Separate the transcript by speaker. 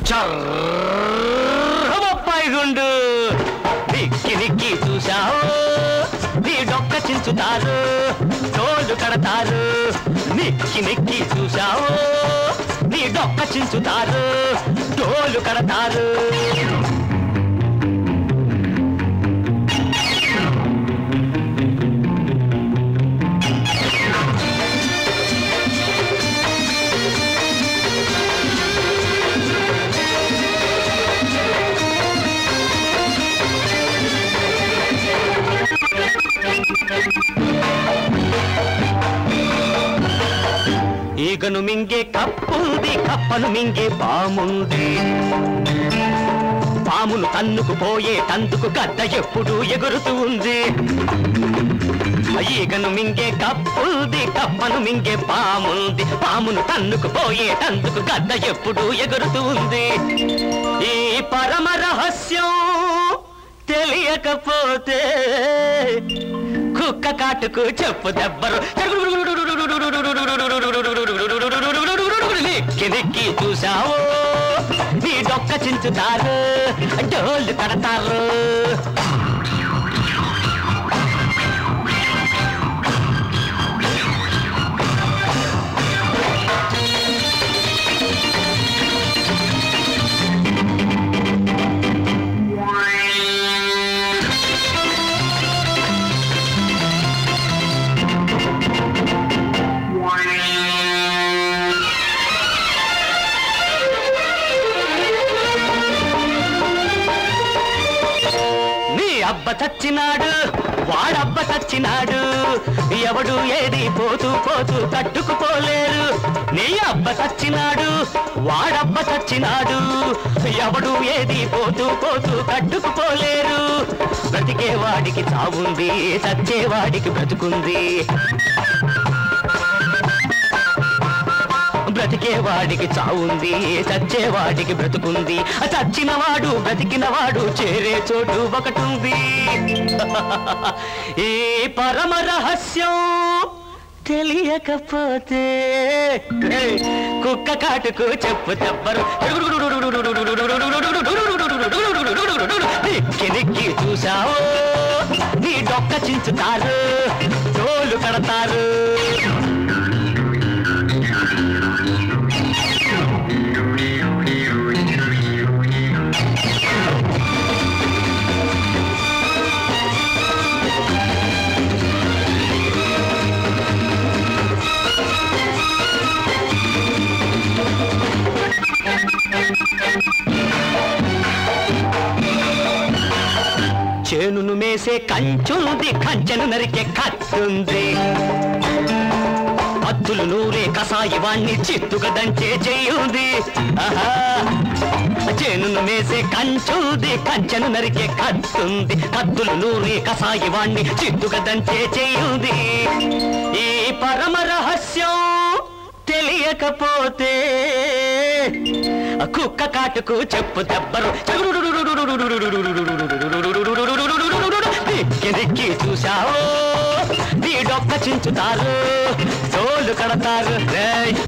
Speaker 1: చర్రమప్పాయి గుండు నిక్కి నిక్కి చూశావు నీ డొక్క చించుతారు తోలు కడతారు నిక్కి నిక్కి చూశావు నీ డొక్క చించుతారు తోలు కడతారు ఈగను మింగే కప్పుంది కప్పను మింగే పాముంది పామును తన్నుకు పోయే తందుకు గద్ద ఎప్పుడు ఎగురుతూ ఉంది ఈగను మింగే కప్పుంది కప్పను మింగే పాముంది పామును తన్నుకు పోయే తందుకు గద్ద ఎప్పుడు ఎగురుతూ ఉంది ఈ పరమ రహస్యం తెలియకపోతే కుక్క కాటుకు చెప్పు దెబ్బరు నిక్కి నిక్కి చూసావు నీ డొక్క చించుతారు డోళ్ళు కడతారు నీ అబ్బ చచ్చినాడు వాడబ్బ చచ్చినాడు ఎవడు ఏది పోతూ పోతూ తట్టుకుపోలేరు నీ అబ్బ చచ్చినాడు వాడబ్బ చచ్చినాడు ఎవడు ఏది పోతూ పోతూ తట్టుకుపోలేరు బ్రతికేవాడికి చావుంది చచ్చేవాడికి బ్రతుకుంది బ్రతికేవాడికి చావుంది చచ్చేవాడికి బ్రతుకుంది ఆ చచ్చినవాడు బ్రతికినవాడు చేరే చోటు ఒకటుంది ఈ పరమ రహస్యం తెలియకపోతే ఏయ్, కుక్క కాటుకు చెప్పు చెప్పరు నిక్కి నిక్కి చూసావు నీ డొక్క చించుతారు తోలు కడతారు చేనును మేసే కంచుంది కంచెను నరికే కత్తుంది కత్తులు నూరే కసాయి వాణ్ణి చిత్తుగా దంచే చెయ్యుంది ఆహా. చేనును మేసే కంచుంది కంచెను నరికే కత్తుంది కత్తులు నూరే కసాయి వాణ్ణి చిత్తుగా దంచే చెయ్యుంది ఈ పరమ రహస్యం తెలియకపోతే ఆ కుక్క కాటుకు చెప్పు దెబ్బరు దిక్కి దిక్కి చూశావు నీ డొక్క చించుతారు తోలు కడతారు రేయ్